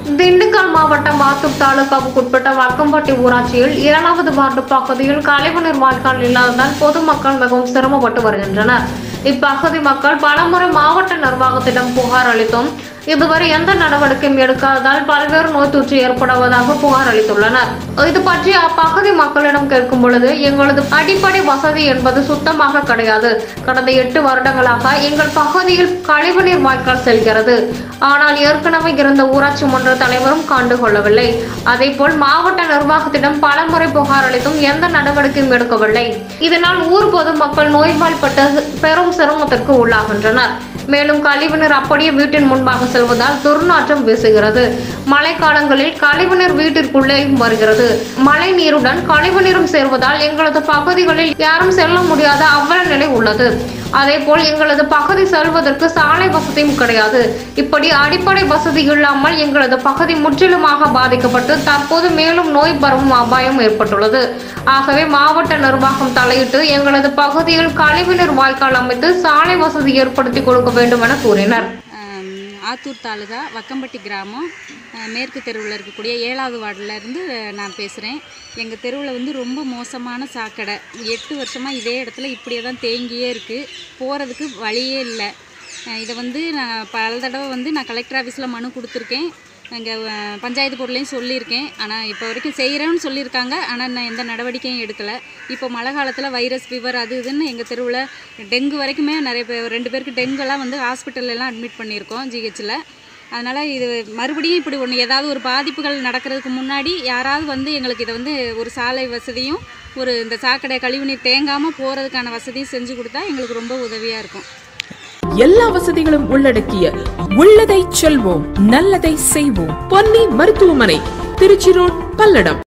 திண்டுக்கல் மாவட்டம் மாத்தூர் தாலுகாவுக்கு உட்பட்ட வக்கம்பட்டி ஊராட்சியில் இரண்டாவது வார்டு பகுதியில் கழிவுநீர் வாய்க்கால் இல்லாததால் பொதுமக்கள் மிகவும் சிரமப்பட்டு வருகின்றனர் இப்பகுதி மக்கள் பலமுறை மாவட்ட நிர்வாகத்திடம் புகார் அளித்தும் இதுவரை எந்த நடவடிக்கையும் எடுக்காததால் பல்வேறு நோய் தொற்று ஏற்படுவதாக புகார் அளித்துள்ளனர் இது பற்றி அப்பகுதி மக்களிடம் கேட்கும் பொழுது எங்களது அடிப்படை வசதி என்பது சுத்தமாக கிடையாது கடந்த எட்டு வருடங்களாக எங்கள் பகுதியில் கழிவுநீர் வாய்க்கால் செல்கிறது ஆனால் ஏற்கனவே இருந்த ஊராட்சி மன்ற தலைவரும் கண்டுகொள்ளவில்லை அதேபோல் மாவட்ட நிர்வாகத்திடம் பலமுறை புகார் அளித்தும் எந்த நடவடிக்கையும் எடுக்கவில்லை இதனால் ஊர் பொதுமக்கள் நோய்வாய்ப்பட்டு பெரும் சிரமத்திற்கு உள்ளாகின்றனர் மேலும் கழிவுநீர் அப்படியே வீட்டின் முன்பாக செல்வதால் துர்நாற்றம் வீசுகிறது மழைக்காலங்களில் கழிவுநீர் வீட்டிற்குள்ளேயும் வருகிறது மழை நீருடன் கழிவுநீரும் சேர்வதால் எங்களது பகுதிகளில் யாரும் செல்ல முடியாத அவல நிலை உள்ளது அதேபோல் எங்களது பகுதி செல்வதற்கு சாலை வசதியும் கிடையாது இப்படி அடிப்படை வசதி இல்லாமல் எங்களது பகுதி முற்றிலுமாக பாதிக்கப்பட்டு தற்போது மேலும் நோய் பரவும் அபாயம் ஏற்பட்டுள்ளது ஆகவே மாவட்ட நிர்வாகம் தலையிட்டு எங்களது பகுதியில் கழிவுநீர் வாய்க்கால் அமைத்து சாலை வசதி ஏற்படுத்தி கொடுக்க வேண்டும் என கூறினர் ஆம், ஆத்தூர் தாலுகா வக்கம்பட்டி கிராமம் அஹ், மேற்கு தெருவில் இருக்கக்கூடிய ஏழாவது வார்டில் இருந்து அஹ், நான் பேசுகிறேன் எங்கள் தெருவில் வந்து ரொம்ப மோசமான சாக்கடை எட்டு வருஷமாக இதே இடத்துல இப்படியே தான் தேங்கியே இருக்குது போகிறதுக்கு வழியே இல்லை அஹ், இதை வந்து நான் பல தடவை வந்து நான் கலெக்டர் ஆஃபீஸில் மனு கொடுத்துருக்கேன் இங்கே பஞ்சாயத்து போர்ட்லேயும் சொல்லியிருக்கேன் ஆனால் இப்போ வரைக்கும் செய்கிறேன்னு சொல்லியிருக்காங்க ஆனால் நான் எந்த நடவடிக்கையும் எடுக்கலை இப்போ மழை காலத்தில் வைரஸ் ஃபீவர் அது இதுன்னு எங்கள் தெருவில் டெங்கு வரைக்குமே நிறைய பேர் ரெண்டு பேருக்கு டெங்குலாம் வந்து hospital எல்லாம் அட்மிட் பண்ணியிருக்கோம் ஜிஹெச்சில் அதனால் இது மறுபடியும் இப்படி ஒன்று ஏதாவது ஒரு பாதிப்புகள் நடக்கிறதுக்கு முன்னாடி யாராவது வந்து எங்களுக்கு இதை வந்து ஒரு சாலை வசதியும் ஒரு இந்த சாக்கடை கழிவுநீர் தேங்காமல் போகிறதுக்கான வசதியும் செஞ்சு கொடுத்தா எங்களுக்கு ரொம்ப உதவியாக இருக்கும் எல்லா வசதிகளும் உள்ளடக்கிய உள்ளதை செல்வோம் நல்லதை செய்வோம் பொன்னி மருத்துவமனை திருச்சி ரோட் பல்லடம்